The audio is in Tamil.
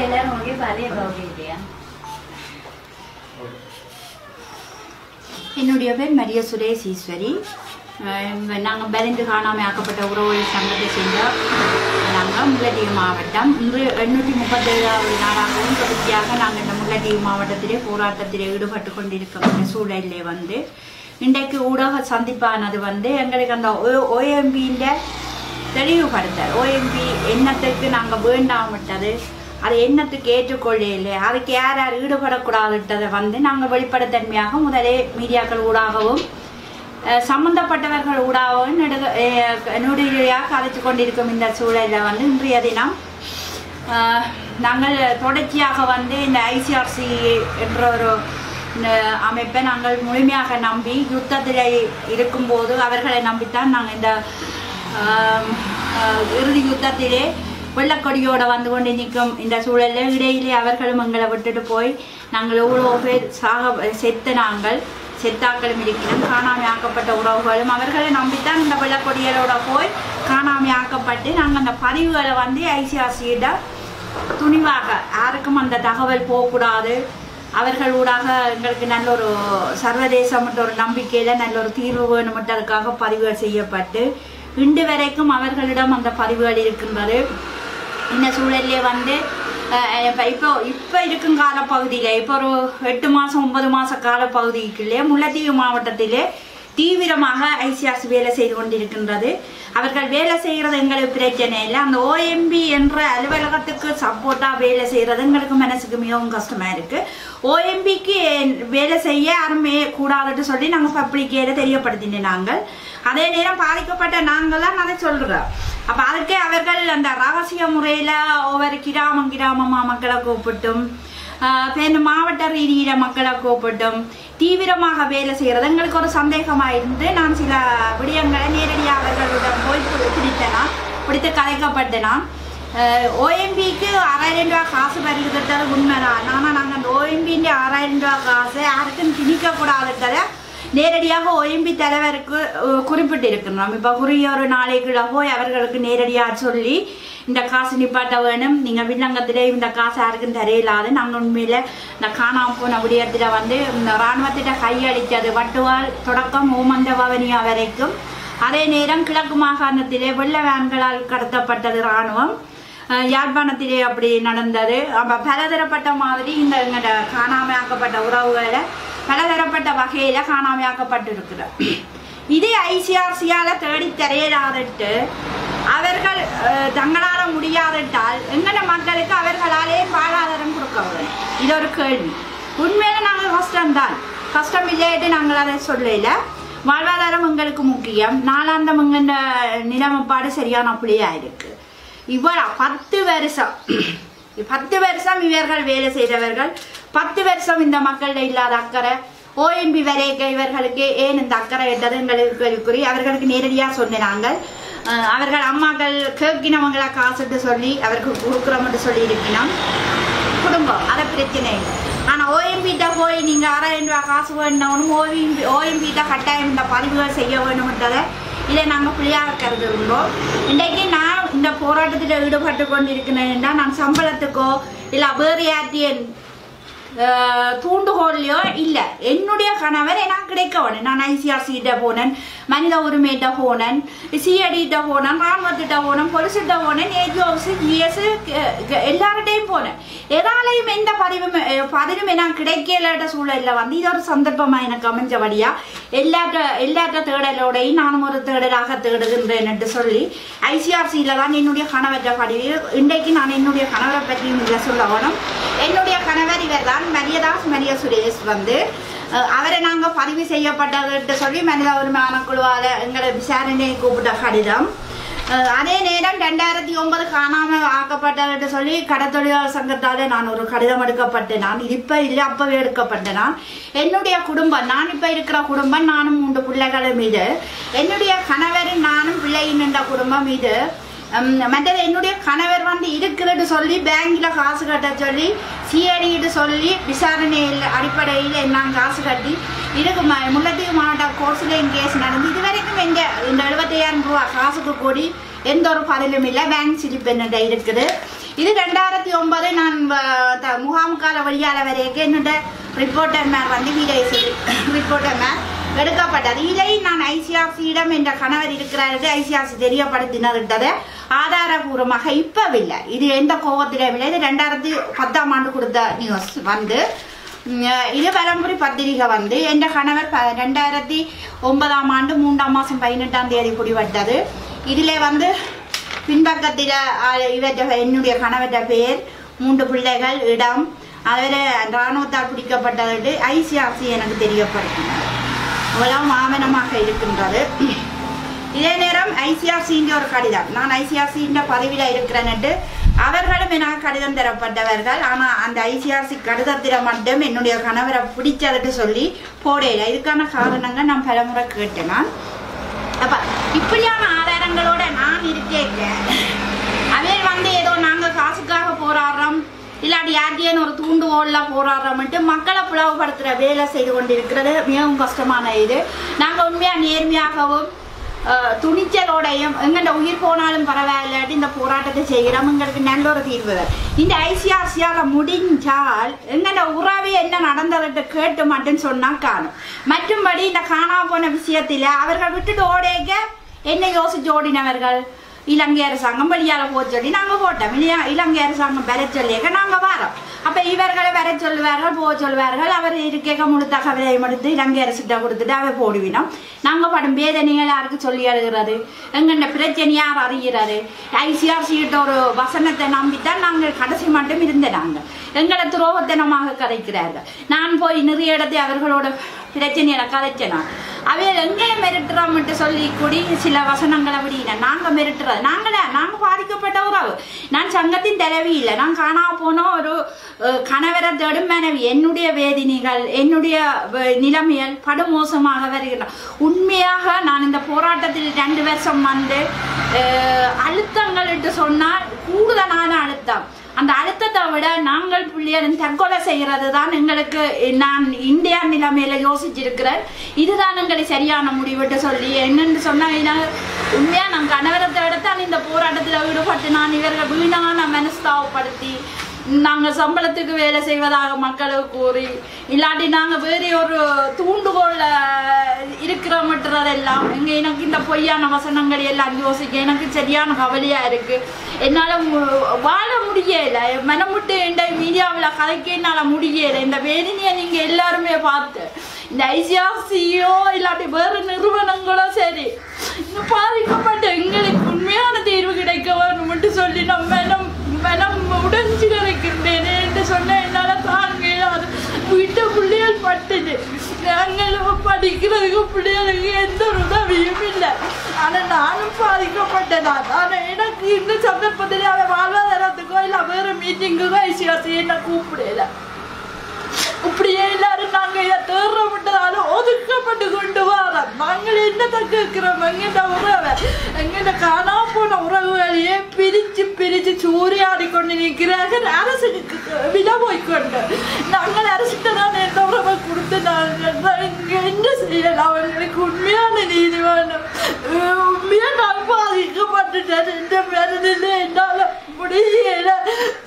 எல்லாரும் ஒரே பழைய கௌரி இல்லையா என்னுடைய பேர் மரிய சுரேஷ் ஈஸ்வரி நாங்கள் பரிந்து காணாமல் ஆக்கப்பட்ட உறவுகள் சங்கத்தை சேர்ந்த நாங்கள் முல்லைத்தீவு மாவட்டம் இன்று எண்ணூற்றி முப்பத்தேழாவது நாளாகவும் தொடர்ச்சியாக நாங்கள் இந்த முல்லைத்தீவு மாவட்டத்திலே போராட்டத்திலே ஈடுபட்டு கொண்டிருக்கிற சூழலிலே வந்து இன்றைக்கு ஊடக சந்திப்பானது வந்து எங்களுக்கு அந்த ஓஎம்பியின் தெளிவுபடுத்தல் ஓஎம்பி எண்ணத்துக்கு நாங்கள் வேண்டாம் விட்டது அது எண்ணத்துக்கு ஏற்றுக்கொள்ளல அதுக்கு யார் யார் ஈடுபடக்கூடாதுன்றதை வந்து நாங்கள் வெளிப்படைத்தன்மையாக முதலே மீடியாக்கள் ஊடாகவும் அஹ், சம்பந்தப்பட்டவர்கள் ஊடாகவும் நெடுக நுடியாக கதைச்சு கொண்டிருக்கும் இந்த சூழலில் வந்து இன்றைய தினம் அஹ், நாங்கள் தொடர்ச்சியாக வந்து இந்த ஐசிஆர்சி என்ற ஒரு இந்த அமைப்பை நாங்கள் முழுமையாக நம்பி யுத்தத்தில் இருக்கும்போது அவர்களை நம்பித்தான் நாங்கள் இந்த ஆம், ஆஹ், இறுதி யுத்தத்திலே வெள்ளக்கொடியோட வந்து கொண்டு நிற்கும் இந்த சூழலில் இடையிலே அவர்களும் எங்களை விட்டுட்டு போய் நாங்கள் எவ்வளோ பேர் சாக செத்த நாங்கள் செத்தாக்களும் இருக்கிறோம் காணாமல் ஆக்கப்பட்ட உறவுகளும் அவர்களை நம்பித்தான் இந்த வெள்ளக்கொடிகளோட போய் காணாமல் ஆக்கப்பட்டு நாங்கள் அந்த பதிவுகளை வந்து ஐசிஆர்சியிடம் துணிவாக யாருக்கும் அந்த தகவல் போகக்கூடாது அவர்கள் ஊடாக எங்களுக்கு நல்ல ஒரு சர்வதேசம் ஒரு நம்பிக்கையில நல்ல ஒரு தீர்வு வேணுமட்டதுக்காக பதிவுகள் செய்யப்பட்டு இன்று வரைக்கும் அவர்களிடம் அந்த பதிவுகள் இருக்கின்றது இந்த சூழல்லே வந்து அஹ், இப்ப இப்போ இப்போ இருக்கும் காலப்பகுதியில இப்போ ஒரு எட்டு மாசம் ஒன்பது மாச காலப்பகுதிக்குள்ளே முல்லைத்தீவு மாவட்டத்திலே தீவிரமாக ஐசிஆர்சி வேலை செய்து கொண்டிருக்கின்றது அவர்கள் வேலை செய்கிறது எங்களுக்கு பிரச்சனை இல்லை அந்த ஓஎம்பி என்ற அலுவலகத்துக்கு சப்போர்ட்டாக வேலை செய்கிறது எங்களுக்கு மனசுக்கு மிகவும் கஷ்டமாக இருக்குது ஓஎம்பிக்கு வேலை செய்ய யாருமே கூடாதுன்னு சொல்லி நாங்கள் பப்ளிக்கையில் தெரியப்படுத்தினோம் நாங்கள் அதே நேரம் பாதிக்கப்பட்ட நாங்கள் தான் அதை சொல்கிறோம் அப்போ அதுக்கு அவர்கள் அந்த ரகசிய முறையில் ஒவ்வொரு கிராமம் கிராமமாக மக்களை கூப்பிட்டும் ஆஹ் பின்ன மாவட்ட ரீதியில மக்களை கூப்பிட்டும் தீவிரமாக வேலை செய்யறது எங்களுக்கு ஒரு சந்தேகமாக இருந்து நான் சில விடயங்களை நேரடியாக அவர்களிடம் போய் பி- பிடித்தனா பிடித்து கலைக்கப்பட்டனா ஓஎம்பிக்கு ஆறாயிரம் ரூபா காசு வருகிறது உண்மைதான் ஆனால் நாங்கள் அந்த ஓஎம்பின்ற ஆறாயிரம் ரூபா காசு யாருக்கும் திணிக்கக்கூடாதுன்றதை நேரடியாக OMB தலைவருக்கு அஹ், குறிப்பிட்டு இருக்கிறோம் இப்போ குறுகிய ஒரு நாளைக்குள்ள போய் அவர்களுக்கு நேரடியாக சொல்லி இந்த காசு நிப்பாட்ட வேணும் நீங்கள் வில்லங்கத்திலே இந்த காசு யாருக்கும் தெரியலாது நாங்கள் உண்மையில் இந்த காணாம போன விடயத்தில் வந்து இந்த இராணுவத்திட்ட கையளித்தது வட்டுவால் தொடக்கம் ஓமந்த பவனியா வரைக்கும் அதே நேரம் கிழக்கு மாகாணத்திலே வெள்ள வேன்களால் கடத்தப்பட்டது இராணுவம் அஹ் யாழ்ப்பாணத்திலே அப்படி நடந்தது அப்ப பலதரப்பட்ட மாதிரி இந்த எங்கட காணாமையாக்கப்பட்ட உறவுகளை பலதரப்பட்ட வகையில காணாமையாக்கப்பட்டிருக்கிறது இது ஐசிஆர்சியால தேடி தெரியலாதட்டு அவர்கள் அஹ், தங்களால முடியாதட்டால் எங்கட மக்களுக்கு அவர்களாலே வாழ்வாதாரம் கொடுக்க வேண்டும் இது ஒரு கேள்வி உண்மையில நாங்கள் கஷ்டம்தான் கஷ்டம் இல்லைட்டு நாங்கள் அதை சொல்லல வாழ்வாதாரம் எங்களுக்கு முக்கியம் நாளாந்தம் எங்கண்ட நிலைமைப்பாடு சரியான புள்ளியா இருக்கு இவர் பத்து வருஷம் பத்து வருஷம் இவர்கள் வேலை செய்தவர்கள் பத்து வருஷம் இந்த மக்கள்கிட்ட இல்லாத அக்கறை ஓஎம்பி வரைக்க இவர்களுக்கு ஏன் இந்த அக்கறை என்றது எங்களுக்கு கேள்விக்குறி அவர்களுக்கு நேரடியாக சொன்னாங்க அஹ் அவர்கள் அம்மாக்கள் கேட்கினவங்கள காசுட்டு சொல்லி அவருக்கு கொடுக்குறோம்னு சொல்லி இருக்கணும் குடும்பம் அதை பிரச்சனை இல்லை ஆனால் ஓஎம்பிட்ட போய் நீங்கள் ஆறாயிரம் ரூபா காசு வேணும்னு ஓஎம்பி ஓஎம்பிட்ட கட்டாயம் இந்த பதிவுகள் செய்ய வேணும்ன்றதை இதை நாங்கள் பிள்ளையாக கருதுகிறோம் இன்றைக்கு நான் இந்த போராட்டத்தில் ஈடுபட்டு கொண்டிருக்கிறேன்னா நான் சம்பளத்துக்கோ இல்லை வேறு யார்ட்டியன் தூண்டுகோல்லையோ இல்லை என்னுடைய கணவர் எனக்கு கிடைக்க வேணும் நான் ஐசிஆர்சிகிட்ட போனேன் மனித உரிமையிட்ட போனேன் சிஐடிகிட்ட போனேன் ராணுவத்திட்ட போனேன் பொலிசிட்ட போனேன் ஏஜி ஆஃபீஸு ஜிஎஸ் எல்லார்கிட்டையும் போனேன் எதாலையும் எந்த பதிவும் அஹ், பதிலும் எனக்கு கிடைக்கலன்ற சூழலில் வந்து இது ஒரு சந்தர்ப்பமாக எனக்கு அமைஞ்சபடியா எல்லாட்ட எல்லாட்ட தேடலோடையும் நானும் ஒரு தேடலாக தேடுகின்றேன் என்று சொல்லி ஐசிஆர்சியில் தான் என்னுடைய கணவற்ற பதிவு இன்றைக்கு நான் என்னுடைய கணவரை பற்றியும் இதில் சொல்ல வேணும் என்னுடைய கணவர் இவர் தான் மரியதாஸ் மரிய சுரேஷ் வந்து அஹ், அவரை நாங்கள் பதிவு செய்யப்பட்டதுட்டு சொல்லி மனித உரிமையான குழுவால் எங்களை விசாரணையை கூப்பிட்ட கடிதம் அஹ், அதே நேரம் ரெண்டாயிரத்தி ஒன்பது காணாமல் ஆக்கப்பட்டதுட்டு சொல்லி கடத்தொழிலாளர் சங்கத்தால் நான் ஒரு கடிதம் எடுக்கப்பட்டேன் நான் இது இப்போ இல்லை அப்பவே எடுக்கப்பட்டேன் நான் என்னுடைய குடும்பம் நான் இப்போ இருக்கிற குடும்பம் நானும் மூன்று பிள்ளைகளும் இது என்னுடைய கணவர் நானும் பிள்ளையின் என்ற குடும்பம் இது உம், மற்றது என்னுடைய கணவர் வந்து இருக்குதுன்னு சொல்லி பேங்க்ல காசு கட்ட சொல்லி சிஐடிட்டு சொல்லி விசாரணையில் அடிப்படையில் நான் காசு கட்டி இதுக்கு ம முல்லைத்தீவு மாவட்ட கோர்ஸ்லேயும் கேஸ் நடந்து இது வரைக்கும் எங்க இந்த எழுபத்தையாயிரம் ரூபா காசுக்கு கூடி எந்த ஒரு பதிலும் இல்லை பேங்க் சிலிப் என்னட்ட இருக்குது இது ரெண்டாயிரத்தி ஒன்பது நான் வ- வெளியால வரைக்கும் என்னோட ரிப்போர்ட்டர் மேர் வந்து வீடியோ ரிப்போர்ட்டர் மேர் எடுக்கப்பட்டது இதை நான் ஐசிஆர்சியிடம் என்ற கணவர் இருக்கிறார்கள் ஐசிஆர்சி தெரியப்படுத்தினது ஆதாரபூர்வமாக இப்பவில்லை இது எந்த கோபத்திலும் இல்லை இது ரெண்டாயிரத்தி பத்தாம் ஆண்டு கொடுத்த நியூஸ் வந்து உம், இது பலம்புரி பத்திரிகை வந்து என் கணவர் ப- ரெண்டாயிரத்தி ஒன்பதாம் ஆண்டு மூன்றாம் மாதம் பதினெட்டாம் தேதி குடிபட்டது இதிலே வந்து பின்பக்கத்தில் இவற்ற என்னுடைய கணவற்ற பேர் மூன்று பிள்ளைகள் இடம் அதில் இராணுவத்தால் பிடிக்கப்பட்டது ஐசிஆர்சி எனக்கு தெரியப்படுத்தினார் அவ்வளவு ஆவணமாக இருக்கின்றது இதே நேரம் ஐசிஆர்சின்ற ஒரு கடிதம் நான் ஐசிஆர்சின்ற பதவியில் இருக்கிறேன்ட்டு அவர்களும் எனக்கு கடிதம் தரப்பட்டவர்கள் ஆனால் அந்த ஐசிஆர்சி கடிதத்தில் மட்டும் என்னுடைய கணவரை பிடிச்சதுட்டு சொல்லி போடையில இதுக்கான காரணங்கள் நான் பலமுறை கேட்டேன் நான் அப்ப இப்படியான ஆதாரங்களோட நான் இருக்கேன் அவன் வந்து ஏதோ நாங்க காசுக்காக போராடுறோம் இல்லாட்டி யார்கிட்டயும் ஒரு தூண்டுகோல்ல போராடுறோம்ட்டு மக்களை பிளவுபடுத்துற வேலை செய்து கொண்டிருக்கிறது மிகவும் கஷ்டமான இது நாங்க உண்மையா நேர்மையாகவும் அஹ், துணிச்சலோடையும் எங்கண்ட உயிர் போனாலும் பரவாயில்லாட்டி இந்த போராட்டத்தை செய்கிறோம் எங்களுக்கு நல்ல ஒரு தீர்வு வேணும். இந்த ஐசிஆர்சியால முடிஞ்சால் எங்கண்ட உறவு என்ன நடந்ததுட்டு கேட்டு மட்டும் சொன்னா காணும் மற்றும்படி இந்த காணாம போன விஷயத்துல அவர்கள் விட்டுட்டு ஓடேக்க என்ன யோசிச்சு ஓடினவர்கள் இலங்கை அரசாங்கம் வெளியால போக சொல்லி நாங்க போட்டோம் இல்லையா இலங்கை அரசாங்கம் வர சொல்லியக்க நாங்க வரோம் அப்ப இவர்களை வர சொல்லுவார்கள் போக சொல்லுவார்கள் அவர் இருக்கேக்க முழு தகவலையும் எடுத்து இலங்கை அரசிட்ட கொடுத்துட்டு அவர் போடுவினோம் நாங்க படும் வேதனைகள் யாருக்கு சொல்லி எழுதுறது எங்கண்ட பிரச்சனை யார் அறிகிறது ஐசிஆர்சிகிட்ட ஒரு வசனத்தை நம்பித்தான் நாங்கள் கடைசி மட்டும் இருந்த நாங்க எங்களை துரோகத்தனமாக கதைக்கிறார்கள் நான் போய் நிறைய இடத்தை அவர்களோட பிரச்சனையில கதைச்சேன் நான் அவையில் எங்களை மிரட்டுறோம்ட்டு சொல்லி கூடி சில வசனங்களை அப்படின்னா நாங்க மிரட்டுறது நாங்களே நாங்க பாதிக்கப்பட்ட உறவு நான் சங்கத்தின் தலைவி இல்லை நான் காணாம போன ஒரு அஹ், கணவரை தேடும் மனைவி என்னுடைய வேதினிகள் என்னுடைய வ- நிலைமைகள் படுமோசமாக வருகின்றன உண்மையாக நான் இந்த போராட்டத்தில் ரெண்டு வருஷம் வந்து அஹ், அழுத்தங்கள் என்று சொன்னால் கூடுதலான அழுத்தம் அந்த அழுத்தத்தை விட நாங்கள் பிள்ளையரும் தற்கொலை செய்கிறது தான் எங்களுக்கு நான் இந்தியா நிலைமையில யோசிச்சிருக்கிறேன் இதுதான் எங்களுக்கு சரியான முடிவுட்டு சொல்லி என்னன்னு சொன்னா நான் உண்மையா நான் கணவரத்தை எடுத்தான் இந்த போராட்டத்தில் ஈடுபட்டு நான் இவர்கள் வீணான மனஸ்தாவப்படுத்தி நாங்க சம்பளத்துக்கு வேலை செய்வதாக மக்களுக்கு கூறி இல்லாட்டி நாங்க வேற ஒரு தூண்டுகோல்ல இருக்கிறோம்ன்றதெல்லாம் எங்க எனக்கு இந்த பொய்யான வசனங்கள் எல்லாம் யோசிக்க எனக்கு சரியான கவலையா இருக்கு என்னால மு- வாழ முடியல மனம் விட்டு இந்த மீடியாவில் கதைக்க என்னால முடியல இந்த வேதினியை நீங்க எல்லாருமே பார்த்து இந்த ஐசிஆர்சியோ இல்லாட்டி வேறு நிறுவனங்களோ சரி இன்னும் பாதிக்கப்பட்ட எங்களுக்கு உண்மையான தீர்வு கிடைக்க வேணும்னு சொல்லி நம்ம மனம் மனம் உடைஞ்சு கிடைக்கின்றேன் என்று சொன்ன என்னால தாங்க இயலாது. வீட்டு பிள்ளைகள் பட்டுது நாங்கள் படிக்கிறதுக்கு பிள்ளைகளுக்கு எந்த ஒரு உதவியும் இல்லை ஆனா நானும் பாதிக்கப்பட்டதான் ஆனா எனக்கு இந்த சந்தர்ப்பத்தில் அவன் வாழ்வாதாரத்துக்கோ இல்லை வேற மீட்டிங்குக்கோ ஐசிஆர்சி என்ன கூப்பிடல இப்படியே எல்லாரும் நாங்க இதை தேர்றப்பட்டதாலும் ஒதுக்கப்பட்டு கொண்டு வரோம் நாங்கள் என்னத்தை கேட்கிறோம் எங்கிட்ட உறவை எங்கிட்ட காணாம போன உறவுகளையே பிரிச்சு பிரிச்சு சூறையாடி கொண்டு நிற்கிறார்கள் அரசுக்கு விலை போய்க்கொண்டு நாங்கள் அரசுக்கு தான் எந்த உறவை கொடுத்து நாங்கள் இங்க என்ன செய்யலாம் அவங்களுக்கு உண்மையான நீதி வேணும் உண்மையா நான் பாதிக்கப்பட்டுட்டேன் இந்த மனதில் என்னால முடியல